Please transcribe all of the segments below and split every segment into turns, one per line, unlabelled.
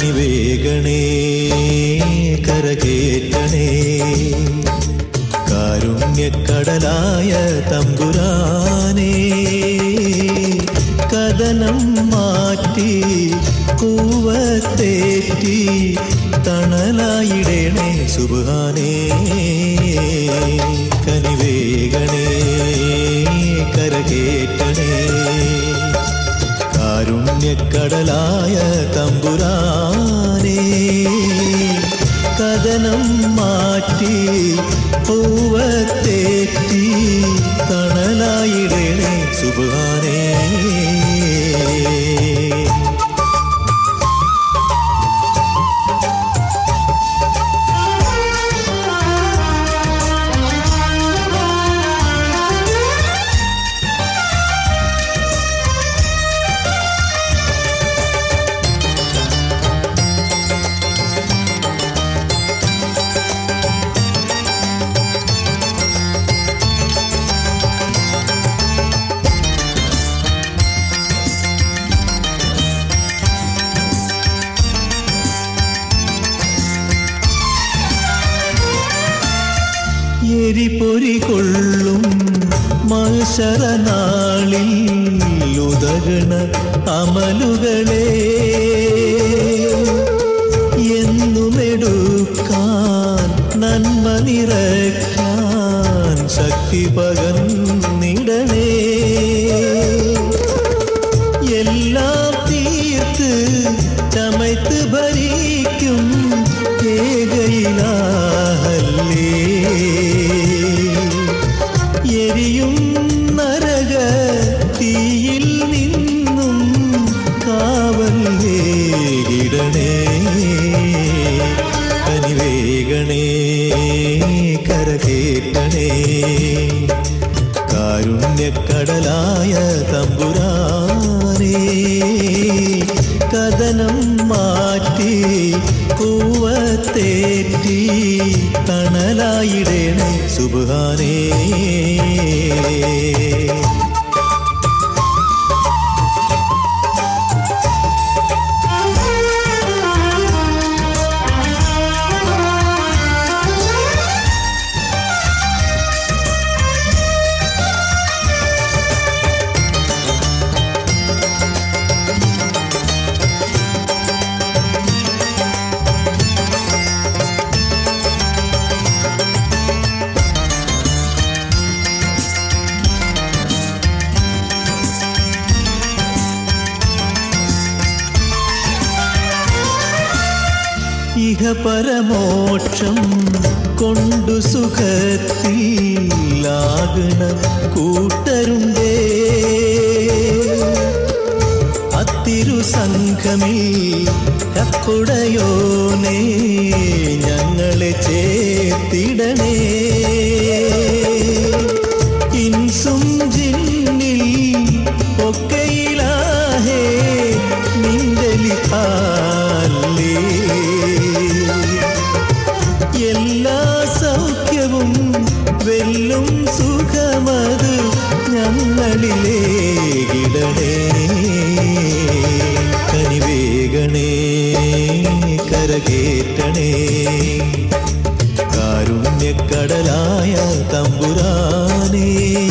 കനിവേഗണേ കരകേറ്റണേ കാരുണ്യക്കടലായ തമ്പുരാനേ കഥനം മാറ്റി കൂവത്തേറ്റി തണലായിടേണേ സുബാനേ കനിവേഗണേ കരകേറ്റണേ കാരുണ്യക്കടലായ തമ്പുരാനേ കഥനം മാറ്റി പൂവത്തേറ്റി തണലായിടണേ സുബാനേ എരിപൊരി കൊള്ളും മത്സരനാളിൽ ഉതകണ അമലുകളെ എന്നുമെടുക്കാൻ നന്മ നിറയ്ക്കാൻ ശക്തി പകർന്നിടണേ എല്ലാം തീർത്ത് ചമയ്ത്ത് ഭരിക്കും ഏകയിലാഹല്ലേ എരിയും നരക തീയിൽ നിന്നും കാവൽ വേകിടണേ കനിവേഗണേ കരകേറ്റണേ കാരുണ്യക്കടലായ തമ്പുരാനേ കഥനം മാറ്റി കൂവത്തേറ്റി തണലായിടേണേ സുബാനേ ഇഹ പരമോക്ഷം കൊണ്ടു സുഖത്തിലാകണ കൂട്ടരുണ്ടേ അത്തിരു സംഘമിൽ കക്കുടയോനേ ഞങ്ങളെ ചേർത്തിടണേ ഇൻസും ജിന്നിൽ ഒക്കെയിലാഹേ നിന്തലിഹാലേ എല്ലാ സൗഖ്യവും വെല്ലും സുഖമത് ഞങ്ങളിലേകിടണേ കനിവേഗണേ കരകേറ്റണേ കാരുണ്യക്കടലായ തമ്പുരാനേ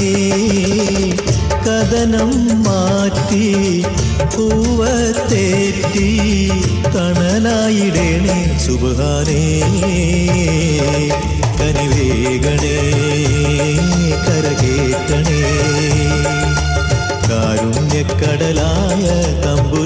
കഥനം മാറ്റി പൂവത്തേറ്റി തണലായിടേണേ സുബാനേ കനിവേഗണേ കരകേറ്റണേ കാരുണ്യക്കടലായ തമ്പു